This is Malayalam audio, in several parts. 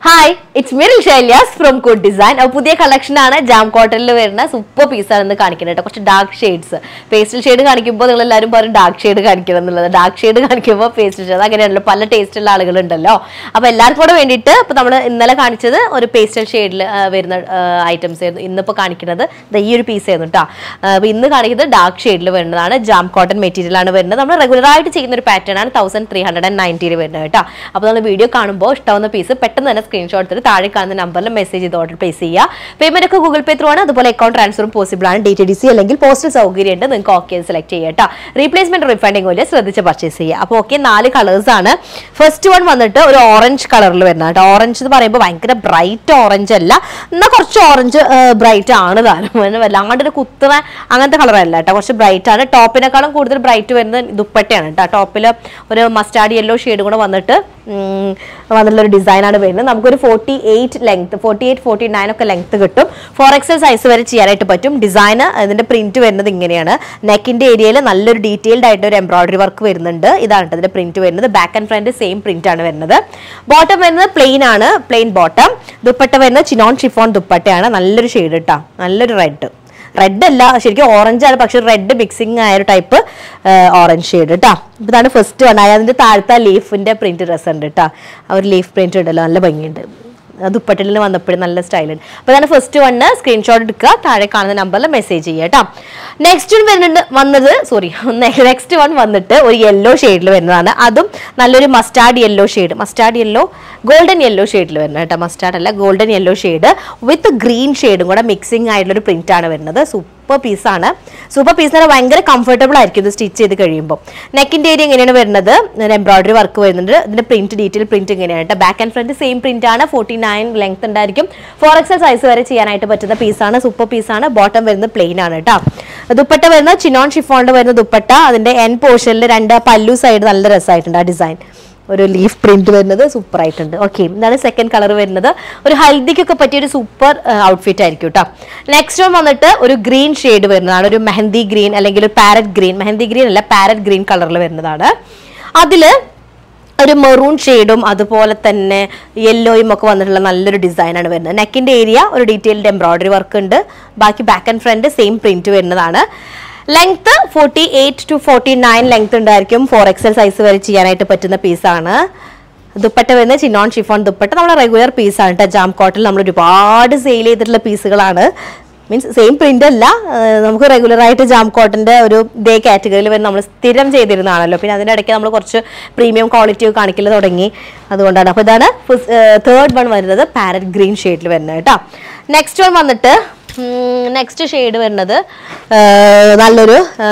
hi it's Miril Shailiyas from Good Design അപ്പോൾ പുതിയ കളക്ഷൻ ആണ് ജാം കോട്ടണിൽ വരുന്ന സൂപ്പർ പീസാണ് ഇന്ന് കാണിക്കുന്നത് കേട്ടോ കുറച്ച് ഡാർക്ക് ഷെയ്ഡ്സ് പേസ്റ്റൽ ഷെയ്ഡ് കാണിക്കുമ്പോൾ നിങ്ങൾ എല്ലാവരും പറയും ഡാർക്ക് ഷെയ്ഡ് കാണിക്കണം എന്നുള്ളത് ഡാർക്ക് ഷെയ്ഡ് കാണിക്കുമ്പോൾ പേസ്റ്റൽ ഷെയ്ഡ് അങ്ങനെയാണല്ലോ പല ടേസ്റ്റുള്ള ആളുകളുണ്ടല്ലോ അപ്പോൾ എല്ലാവർക്കും കൂടെ വേണ്ടിയിട്ട് ഇപ്പോൾ നമ്മൾ ഇന്നലെ കാണിച്ചത് ഒരു പേസ്റ്റൽ ഷെയ്ഡിൽ വരുന്ന ഐറ്റംസ് ആയിരുന്നു ഇന്നിപ്പോൾ കാണിക്കുന്നത് ദാ ഈ ഒരു പീസ് ആയിരുന്നു കേട്ടോ അപ്പോൾ ഇന്ന് കാണിക്കുന്നത് ഡാർക്ക് ഷെയ്ഡിൽ വരുന്നതാണ് ജാം കോട്ടൺ മെറ്റീരിയൽ ആണ് വരുന്നത് നമ്മൾ റെഗുലർ ആയിട്ട് ചെയ്യുന്ന ഒരു പാറ്റേൺ ആണ് തൗസൻഡ് ത്രീ ഹൺഡ്രഡ് ആൻഡ് നയൻറ്റിയിൽ വരുന്നത് കേട്ടോ അപ്പോൾ നമ്മൾ വീഡിയോ കാണുമ്പോൾ ഇഷ്ടമാവുന്ന പീസ് പെട്ടെന്ന് തന്നെ സ്ക്രീൻഷോട്ട് എടുത്തിട്ട് താഴെ കാണുന്ന നമ്പറിൽ മെസ്സേജ് ചെയ്ത് ഓർഡർ പ്ലേസ് ചെയ്യുക പേയ്മെന്റ് ഒക്കെ ഗൂഗിൾ പേ ത്രൂ ആണ് അതുപോലെ അക്കൗണ്ട് ട്രാൻസ്ഫറും പോസിബിൾ ആണ് ഡി ടി ഡി സി അല്ലെങ്കിൽ പോസ്റ്റൽ സൗകര്യം ഉണ്ട് നിങ്ങൾക്ക് ഓക്കെ സെലക്ട് ചെയ്യുക കേട്ടോ റീപ്ലേസ്മെന്റ് റിഫണ്ടിങ് പോലെ ശ്രദ്ധിച്ച് പർച്ചേസ് ചെയ്യുക അപ്പോൾ ഓക്കെ നാല് കളേഴ്സ് ആണ് ഫസ്റ്റ് വൺ വന്നിട്ട് ഒരു ഓറഞ്ച് കളറിൽ വരുന്ന കേട്ടോ ഓറഞ്ച് എന്ന് പറയുമ്പോൾ ഭയങ്കര ബ്രൈറ്റ് ഓറഞ്ച് അല്ല എന്നാൽ കുറച്ച് ഓറഞ്ച് ബ്രൈറ്റ് ആണ് താനും അങ്ങനെ വല്ലാണ്ട് ഒരു കുത്തുന്ന അങ്ങനത്തെ കളറല്ല കേട്ടോ കുറച്ച് ബ്രൈറ്റ് ആണ് ടോപ്പിനേക്കാളും കൂടുതൽ ബ്രൈറ്റ് വരുന്നത് ദുപ്പട്ടയാണ് കേട്ടോ ടോപ്പിൽ ഒരു മസ്റ്റാർഡ് യെല്ലോ ഷെയ്ഡ് കൂടെ വന്നിട്ട് ഉം, വന്നിട്ടുള്ള ഒരു ഡിസൈനാണ് വരുന്നത് നമുക്കൊരു forty eight length forty eight forty nine ഒക്കെ ലെങ്ത് കിട്ടും ഫോർ എക്സൽ സൈസ് വരെ ചെയ്യാനായിട്ട് പറ്റും ഡിസൈന് അതിന്റെ പ്രിന്റ് വരുന്നത് ഇങ്ങനെയാണ് നെക്കിന്റെ ഏരിയയിൽ നല്ലൊരു ഡീറ്റെയിൽഡ് ആയിട്ട് ഒരു എംബ്രോയിഡറി വർക്ക് വരുന്നുണ്ട് ഇതാണ് ട്ടോ ഇതിന്റെ പ്രിന്റ് വരുന്നത് back and front same print ആണ് വരുന്നത് ബോട്ടം വരുന്നത് പ്ലെയിൻ ആണ് പ്ലെയിൻ ബോട്ടം ദുപ്പട്ട വരുന്നത് ചിനോൺ ഷിഫോൺ ദുപ്പട്ടയാണ് നല്ലൊരു ഷെയ്ഡ് ഇട്ടാ നല്ലൊരു റെഡ് റെഡ് അല്ല ശരിക്കും ഓറഞ്ച് ആണ് പക്ഷെ റെഡ് മിക്സിംഗ് ആയ ഒരു ടൈപ്പ് ഓറഞ്ച് ഷെയ്ഡ് കേട്ടോ ഇതാണ് ഫസ്റ്റ് വൺ അതിന്റെ താഴത്തെ ലീഫിന്റെ പ്രിന്റ് രസമുണ്ട് കേട്ടോ ആ ഒരു ലീഫ് പ്രിന്റ് ഉണ്ടല്ലോ നല്ല ഭംഗിയുണ്ട് ദുപ്പട്ടിൽ വന്നപ്പോഴും നല്ല സ്റ്റൈലുണ്ട് അപ്പോൾ അതാണ് ഫസ്റ്റ് വണ്ണ് സ്ക്രീൻഷോട്ട് എടുക്കുക താഴെ കാണുന്ന നമ്പറിൽ മെസ്സേജ് ചെയ്യുക കേട്ടോ നെക്സ്റ്റ് വൺ വരുന്നുണ്ട് വന്നത് സോറി നെക്സ്റ്റ് വൺ വന്നിട്ട് ഒരു യെല്ലോ ഷെയ്ഡിൽ വരുന്നതാണ് അതും നല്ലൊരു mustard yellow shade mustard yellow golden yellow ഷെയ്ഡിൽ വരുന്നത് കേട്ടോ മസ്റ്റാർഡ് അല്ല golden yellow shade with green ഷെയ്ഡും കൂടെ മിക്സിംഗ് ആയിട്ടുള്ള ഒരു പ്രിന്റ് ആണ് വരുന്നത് സൂപ്പർ പീസാണ് സൂപ്പർ പീസ് എന്ന് ഭയങ്കര കംഫർട്ടബിൾ ആയിരിക്കും ഇത് സ്റ്റിച്ച് ചെയ്ത് കഴിയുമ്പോൾ നെക്കിന്റെ ഏരിയ എങ്ങനെയാണ് വരുന്നത് എംബ്രോയിഡറി വർക്ക് വരുന്നുണ്ട് ഇതിന്റെ പ്രിന്റ് ഡീറ്റെയിൽ പ്രിന്റ് ഇങ്ങനെയാണ് കേട്ടോ back and front same print ആണ് ഫോർട്ടി നയൻ ലെങ്ത് ഉണ്ടായിരിക്കും ഫോർ എക്സൽ സൈസ് വരെ ചെയ്യാനായിട്ട് പറ്റുന്ന പീസാണ് സൂപ്പർ പീസാണ് ബോട്ടം വരുന്നത് പ്ലെയിൻ ആണ് കേട്ടോ ദുപ്പട്ട വരുന്ന ചിനോൺ ഷിഫോണിന്റെ വരുന്ന ദുപ്പട്ട അതിന്റെ എൻ പോർഷനിൽ രണ്ട് പല്ലു സൈഡ് നല്ല രസമായിട്ടുണ്ട് ആ ഡിസൈൻ ഒരു ലീഫ് പ്രിന്റ് വരുന്നത് സൂപ്പർ ആയിട്ടുണ്ട് ഓക്കെ ഇതാണ് സെക്കൻഡ് കളർ വരുന്നത് ഒരു ഹൽദിക്കൊക്കെ പറ്റിയ ഒരു സൂപ്പർ ഔട്ട്ഫിറ്റ് ആയിരിക്കും കേട്ടോ നെക്സ്റ്റ് വൺ വന്നിട്ട് ഒരു ഗ്രീൻ ഷെയ്ഡ് വരുന്നതാണ് ഒരു മെഹന്തി ഗ്രീൻ അല്ലെങ്കിൽ ഒരു പാരറ്റ് ഗ്രീൻ മെഹന്തി ഗ്രീൻ അല്ല പാരറ്റ് ഗ്രീൻ കളറിൽ വരുന്നതാണ് അതില് ഒരു മെറൂൺ ഷെയ്ഡും അതുപോലെ തന്നെ യെല്ലോയും ഒക്കെ വന്നിട്ടുള്ള നല്ലൊരു ഡിസൈനാണ് വരുന്നത് നെക്കിന്റെ ഏരിയ ഒരു ഡീറ്റെയിൽഡ് എംബ്രോയിഡറി വർക്ക് ഉണ്ട് ബാക്കി back and front same print വരുന്നതാണ് length forty eight to forty nine length ഉണ്ടായിരിക്കും ഫോർ എക്സൽ സൈസ് വരെ ചെയ്യാനായിട്ട് പറ്റുന്ന പീസാണ് ദുപ്പട്ട വരുന്നത് ചിനോൺ ഷിഫോൺ ദുപ്പട്ട നമ്മുടെ റെഗുലർ പീസാണ് കേട്ടോ ജാം കോട്ടിൽ നമ്മൾ ഒരുപാട് സെയിൽ ചെയ്തിട്ടുള്ള പീസുകളാണ് മീൻസ് സെയിം പ്രിന്റ് അല്ല ആ, നമുക്ക് റെഗുലർ ആയിട്ട് ജാം കോട്ടന്റെ ഒരു ഡേ കാറ്റഗറിയിൽ വരെ നമ്മൾ സ്ഥിരം ചെയ്തിരുന്നതാണല്ലോ പിന്നെ അതിൻ്റെ ഇടയ്ക്ക് നമ്മൾ കുറച്ച് പ്രീമിയം ക്വാളിറ്റി കാണിക്കൽ തുടങ്ങി അതുകൊണ്ടാണ് അപ്പോൾ ഇതാണ് തേർഡ് വൺ വരുന്നത് പാരറ്റ് ഗ്രീൻ ഷെയ്ഡിൽ വരുന്നത് കേട്ടോ നെക്സ്റ്റ് വൺ വന്നിട്ട് നെക്സ്റ്റ് ഷെയ്ഡ് വരുന്നത് ആ, നല്ലൊരു ആ,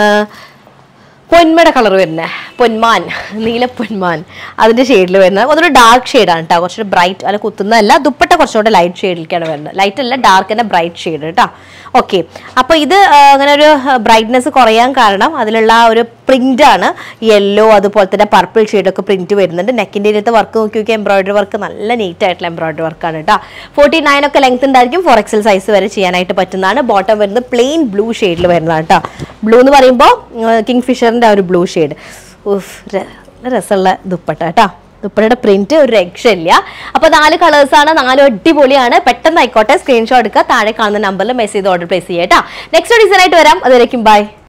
പൊന്മയുടെ കളർ വരുന്നത് പൊന്മാൻ നീല പൊന്മാൻ അതിന്റെ ഷെയ്ഡിൽ വരുന്നത് അതൊരു ഡാർക്ക് ഷെയ്ഡാണ് കേട്ടോ കുറച്ചുകൂടി ബ്രൈറ്റ് അല്ല കുത്തുന്നതല്ല ദുപ്പട്ട കുറച്ചുകൂടെ ലൈറ്റ് ഷെയ്ഡിലേക്കാണ് വരുന്നത് ലൈറ്റ് അല്ല ഡാർക്ക് തന്നെ ബ്രൈറ്റ് ഷെയ്ഡ് കേട്ടോ ഓക്കെ അപ്പോൾ ഇത് ആ, അങ്ങനെ ഒരു ബ്രൈറ്റ്നെസ് കുറയാൻ കാരണം അതിലുള്ള ആ ഒരു പ്രിന്റ് ആണ് യെല്ലോ അതുപോലെ തന്നെ പർപ്പിൾ ഷെയ്ഡൊക്കെ പ്രിന്റ് വരുന്നുണ്ട് നെക്കിൻ്റെ അടുത്ത് വർക്ക് നോക്കി നോക്കിയാൽ എംബ്രോയിഡറി വർക്ക് നല്ല നീറ്റ് ആയിട്ടുള്ള എംബ്രോയിഡറി വർക്കാണ് കേട്ടോ ഫോർട്ടി നയൻ ഒക്കെ ലെങ്ത് ഉണ്ടായിരിക്കും ഫോർ എക്സൽ സൈസ് വരെ ചെയ്യാനായിട്ട് പറ്റുന്നതാണ് ബോട്ടം വരുന്നത് പ്ലെയിൻ ബ്ലൂ ഷെയ്ഡിൽ വരുന്നതാണ് കേട്ടോ ബ്ലൂ എന്ന് പറയുമ്പോൾ കിങ് ഫിഷറിന്റെ ആ ഒരു ബ്ലൂ ഷെയ്ഡ് രസമുള്ള ദുപ്പട്ട കേട്ടോ ദുപ്പട്ടയുടെ പ്രിന്റ് ഒരു രക്ഷയില്ല അപ്പൊ നാല് കളേഴ്സ് ആണ് നാലും അടിപൊളിയാണ് പെട്ടെന്ന് ആയിക്കോട്ടെ സ്ക്രീൻഷോട്ട് എടുക്കുക താഴെ കാണുന്ന നമ്പറിൽ മെസ്സേജ് ഓർഡർ പ്ലേസ് ചെയ്യാം കേട്ടോ നെക്സ്റ്റ് ഡിസൈൻ ആയിട്ട് വരാം അതുവരേക്കും ബൈ